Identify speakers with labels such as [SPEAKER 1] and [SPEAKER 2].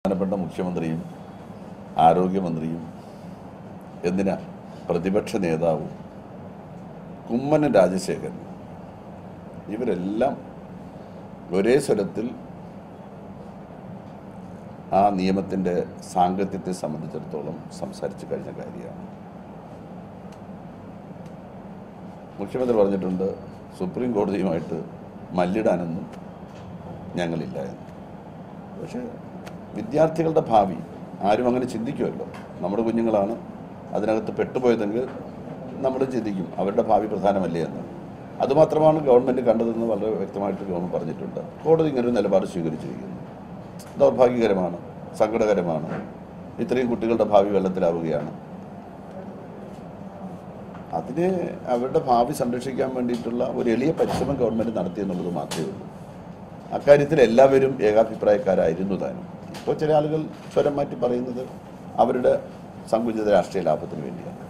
[SPEAKER 1] ബഹുമാനപ്പെട്ട മുഖ്യമന്ത്രിയും ആരോഗ്യമന്ത്രിയും എന്തിനാ പ്രതിപക്ഷ നേതാവും കുമ്മനം രാജശേഖരൻ ഇവരെല്ലാം ഒരേ സ്വരത്തിൽ ആ നിയമത്തിൻ്റെ സാങ്കത്യത്തെ സംബന്ധിച്ചിടത്തോളം സംസാരിച്ചു കഴിഞ്ഞ കാര്യമാണ് മുഖ്യമന്ത്രി പറഞ്ഞിട്ടുണ്ട് സുപ്രീം കോടതിയുമായിട്ട് മല്ലിടാനൊന്നും ഞങ്ങളില്ല എന്ന് പക്ഷേ വിദ്യാർത്ഥികളുടെ ഭാവി ആരും അങ്ങനെ ചിന്തിക്കുമല്ലോ നമ്മുടെ കുഞ്ഞുങ്ങളാണ് അതിനകത്ത് പെട്ടുപോയതെങ്കിൽ നമ്മൾ ചിന്തിക്കും അവരുടെ ഭാവി പ്രധാനമല്ലേ എന്ന് അതുമാത്രമാണ് ഗവൺമെൻറ് കണ്ടതെന്ന് വളരെ വ്യക്തമായിട്ട് ഗവൺമെൻറ് പറഞ്ഞിട്ടുണ്ട് കോടതി ഇങ്ങനെ ഒരു നിലപാട് സ്വീകരിച്ചിരിക്കുന്നു ദൗർഭാഗ്യകരമാണ് സങ്കടകരമാണ് ഇത്രയും കുട്ടികളുടെ ഭാവി വെള്ളത്തിലാവുകയാണ് അതിന് അവരുടെ ഭാവി സംരക്ഷിക്കാൻ വേണ്ടിയിട്ടുള്ള ഒരു എളിയ പരിശ്രമം ഗവൺമെൻറ് നടത്തി എന്നുള്ളത് മാത്രമേ ഉള്ളൂ അക്കാര്യത്തിൽ എല്ലാവരും ഏകാഭിപ്രായക്കാരായിരുന്നു താനും ഇപ്പോൾ ചില ആളുകൾ സ്വരം മാറ്റി പറയുന്നത് അവരുടെ സങ്കുചിത രാഷ്ട്രീയ ലാഭത്തിന് വേണ്ടിയാണ്